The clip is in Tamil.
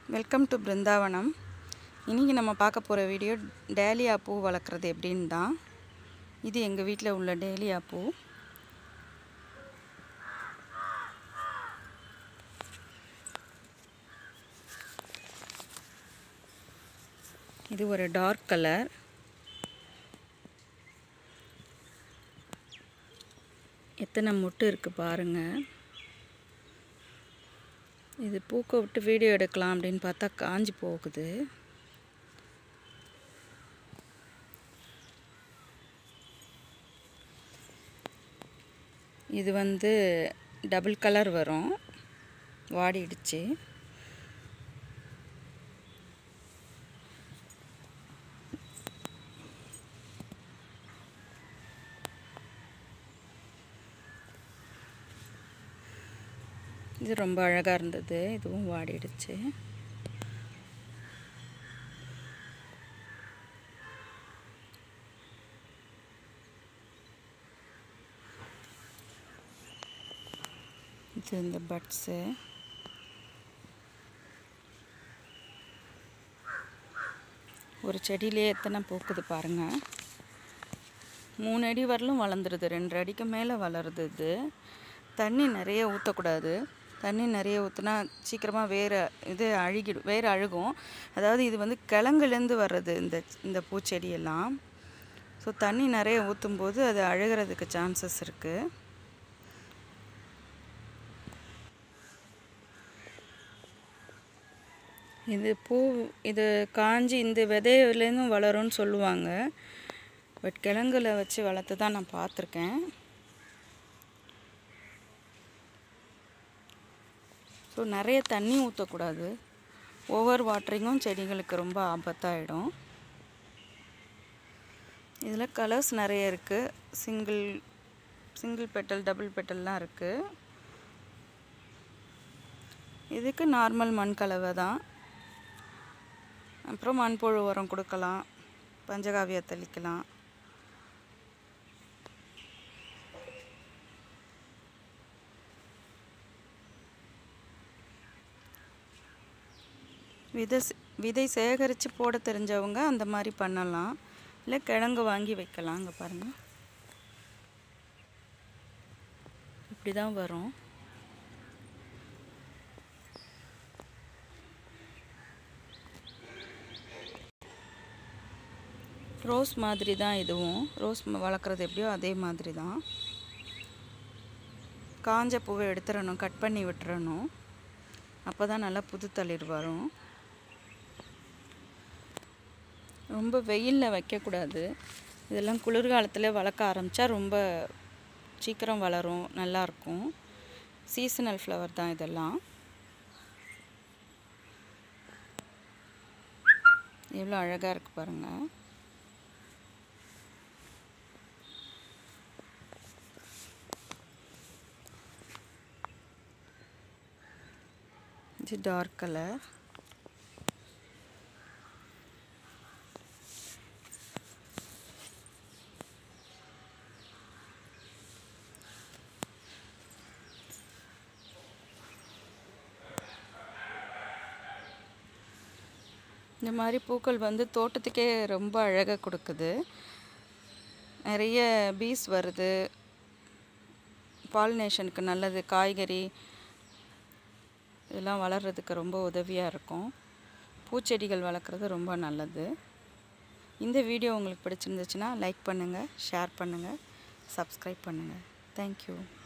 வெல்கம் டு பிருந்தாவனம் இன்றைக்கி நம்ம பார்க்க போகிற வீடியோ டேலியா பூ வளர்க்குறது எப்படின்னு தான் இது எங்கள் வீட்டில் உள்ள டேலியா பூ இது ஒரு டார்க் கலர் எத்தனை மொட்டு இருக்குது பாருங்கள் இது பூக்க விட்டு வீடியோ எடுக்கலாம் அப்படின்னு பார்த்தா காஞ்சி போகுது இது வந்து டபுள் கலர் வரும் வாடிடுச்சு இது ரொம்ப அழகாக இருந்தது இதுவும் வாடிடுச்சு இது இந்த பட்ஸு ஒரு செடியிலே எத்தனை பூக்குது பாருங்கள் மூணு அடி வரலும் வளர்ந்துருது ரெண்டு அடிக்கு மேலே வளருது இது தண்ணி நிறைய ஊற்றக்கூடாது தண்ணி நிறைய ஊற்றினா சீக்கிரமாக வேறு இது அழுகிடும் வேறு அழுகும் அதாவது இது வந்து கிழங்குலேருந்து வர்றது இந்த இந்த பூச்செடியெல்லாம் ஸோ தண்ணி நிறைய ஊற்றும் போது அது அழுகிறதுக்கு சான்சஸ் இருக்குது இது பூ இது காஞ்சி இந்த விதையிலேருந்தும் வளரும்னு சொல்லுவாங்க பட் கிழங்குல வச்சு வளர்த்து தான் நான் பார்த்துருக்கேன் ஸோ நிறைய தண்ணி ஊற்றக்கூடாது ஓவர் வாட்டரிங்கும் செடிகளுக்கு ரொம்ப ஆபத்தாயிடும் இதில் கலர்ஸ் நிறைய இருக்குது சிங்கிள் சிங்கிள் பெட்டல் டபுள் பெட்டல்லாம் இருக்குது இதுக்கு நார்மல் மண் கலவை தான் அப்புறம் மண்புழு உரம் கொடுக்கலாம் பஞ்சகாவியா தெளிக்கலாம் விதை விதை சேகரித்து போட தெரிஞ்சவங்க அந்த மாதிரி பண்ணலாம் இல்லை கிழங்கு வாங்கி வைக்கலாம் அங்கே பாருங்கள் இப்படி தான் வரும் ரோஸ் மாதிரி தான் இதுவும் ரோஸ் வளர்க்குறது எப்படியோ அதே மாதிரி தான் காஞ்ச பூவை எடுத்துடணும் கட் பண்ணி விட்டுறணும் அப்போ தான் நல்லா புது தளிர் வரும் ரொம்ப வெயிலில் வைக்கக்கூடாது இதெல்லாம் குளிர்காலத்தில் வளர்க்க ஆரம்பித்தா ரொம்ப சீக்கிரம் வளரும் நல்லாயிருக்கும் சீசனல் ஃப்ளவர் தான் இதெல்லாம் எவ்வளோ அழகாக இருக்குது பாருங்கள் இது டார்க் கலர் இந்த மாதிரி பூக்கள் வந்து தோட்டத்துக்கே ரொம்ப அழகாக கொடுக்குது நிறைய பீஸ் வருது பாலினேஷனுக்கு நல்லது காய்கறி இதெல்லாம் வளர்கிறதுக்கு ரொம்ப உதவியாக இருக்கும் பூச்செடிகள் வளர்க்குறது ரொம்ப நல்லது இந்த வீடியோ உங்களுக்கு பிடிச்சிருந்துச்சுன்னா லைக் பண்ணுங்கள் ஷேர் பண்ணுங்கள் சப்ஸ்கிரைப் பண்ணுங்கள் தேங்க்யூ